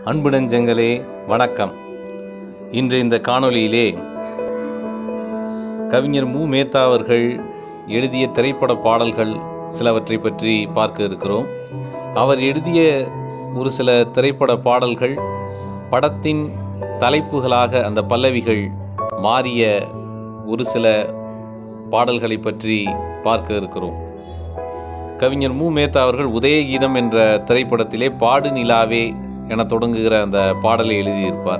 அன்பு நெஞ்சங்களே வணக்கம் இன்று இந்த காணொளியிலே கவிஞர் மு மேத்தா அவர்கள் எழுதிய திரைப்பட பாடல்கள் சிலவற்றை பற்றி பார்க்க இருக்கிறோம் அவர் எழுதிய ஒரு சில திரைப்பட பாடல்கள் படத்தின் தலைப்புகளாக அந்த பல்லவிகள் மாறிய ஒரு சில பாடல்களை பற்றி பார்க்க இருக்கிறோம் கவிஞர் மு மேத்தா அவர்கள் உதயகீதம் என்ற திரைப்படத்திலே பாடு நிலாவே என தொடங்குகிற அந்த பாடலை எழுதியிருப்பார்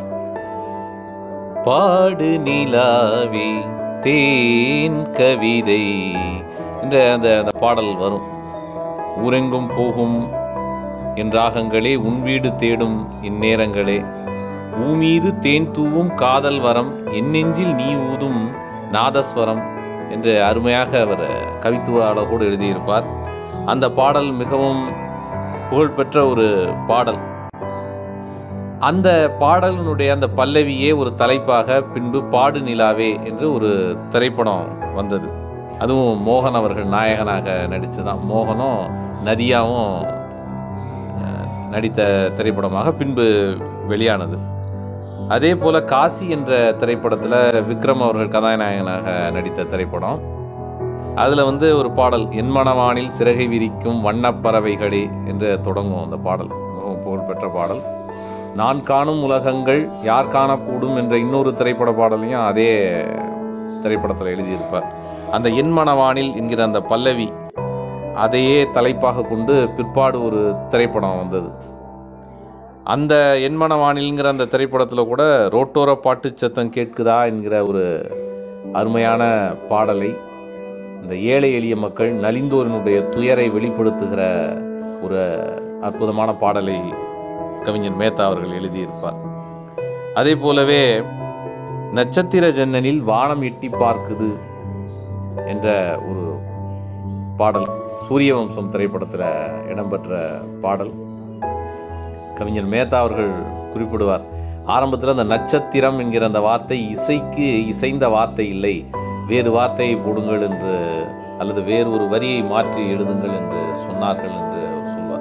பாடு நிலாவே தேன் கவிதை என்ற அந்த அந்த பாடல் வரும் ஊரெங்கும் போகும் என் ராகங்களே உன் வீடு தேடும் இந்நேரங்களே ஊமீது தேன் தூவும் காதல் வரம் என் நெஞ்சில் நீ ஊதும் நாதஸ்வரம் என்று அருமையாக அவர் கவித்துவ அழகோடு எழுதியிருப்பார் அந்த பாடல் மிகவும் புகழ்பெற்ற ஒரு பாடல் அந்த பாடலினுடைய அந்த பல்லவியே ஒரு தலைப்பாக பின்பு பாடு நிலாவே என்று ஒரு திரைப்படம் வந்தது அதுவும் மோகன் அவர்கள் நாயகனாக நடித்து தான் மோகனும் நதியாவும் அஹ், நடித்த திரைப்படமாக பின்பு வெளியானது அதே போல காசி என்ற திரைப்படத்தில் விக்ரம் அவர்கள் கதாநாயகனாக நடித்த திரைப்படம் அதில் வந்து ஒரு பாடல் என் மனவானில் சிறகை விரிக்கும் வண்ணப் பறவைகளே என்று தொடங்கும் அந்த பாடல் மிகவும் புகழ்பெற்ற பாடல் நான் காணும் உலகங்கள் யார் காணக்கூடும் என்ற இன்னொரு திரைப்பட பாடலையும் அதே திரைப்படத்தில் எழுதியிருப்பார் அந்த என் மனவானில் என்கிற அந்த பல்லவி அதையே தலைப்பாக கொண்டு பிற்பாடு ஒரு திரைப்படம் வந்தது அந்த என்மனவானில்ங்கிற அந்த திரைப்படத்தில் கூட ரோட்டோர பாட்டு சத்தம் கேட்குதா என்கிற ஒரு அருமையான பாடலை இந்த ஏழை எளிய மக்கள் நலிந்தோரினுடைய துயரை வெளிப்படுத்துகிற ஒரு அற்புதமான பாடலை கவிஞர் மேத்தா அவர்கள் எழுதியிருப்பார் அதே போலவே நட்சத்திர ஜன்னலில் வானம் எட்டி பார்க்குது என்ற ஒரு பாடல் சூரியவம்சம் திரைப்படத்தில் இடம்பெற்ற பாடல் கவிஞர் மேத்தா அவர்கள் குறிப்பிடுவார் ஆரம்பத்தில் அந்த நட்சத்திரம் என்கிற அந்த வார்த்தை இசைக்கு இசைந்த வார்த்தை இல்லை வேறு வார்த்தையை போடுங்கள் என்று அல்லது வேறு ஒரு வரியை மாற்றி எழுதுங்கள் என்று சொன்னார்கள் என்று அவர் சொல்வார்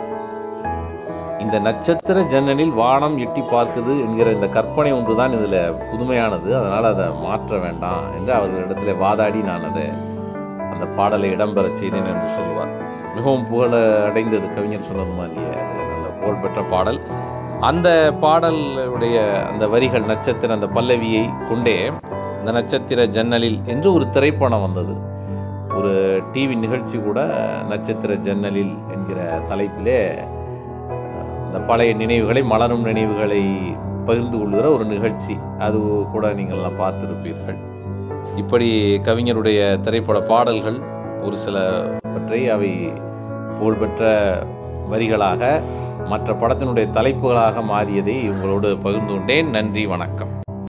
இந்த நட்சத்திர ஜன்னலில் வானம் எட்டி பார்க்குது என்கிற இந்த கற்பனை ஒன்றுதான் இதில் புதுமையானது அதனால் அதை மாற்ற வேண்டாம் என்று அவர்களிடத்தில் வாதாடி நான் அதை அந்த பாடலை இடம்பெறச் செய்தேன் என்று சொல்வார் மிகவும் புகழ அடைந்தது கவிஞர் சொன்னது மாதிரியே அது நல்ல புகழ்பெற்ற பாடல் அந்த பாடலுடைய அந்த வரிகள் நட்சத்திர அந்த பல்லவியை கொண்டே இந்த நட்சத்திர ஜன்னலில் என்று ஒரு திரைப்படம் வந்தது ஒரு டிவி நிகழ்ச்சி கூட நட்சத்திர ஜன்னலில் என்கிற தலைப்பிலே இந்த பழைய நினைவுகளை மலரும் நினைவுகளை பகிர்ந்து கொள்கிற ஒரு நிகழ்ச்சி அது கூட நீங்கள்லாம் பார்த்திருப்பீர்கள் இப்படி கவிஞருடைய திரைப்பட பாடல்கள் ஒரு சிலவற்றை அவை புகழ்பெற்ற வரிகளாக மற்ற படத்தினுடைய தலைப்புகளாக மாறியதை உங்களோடு பகிர்ந்து கொண்டேன் நன்றி வணக்கம்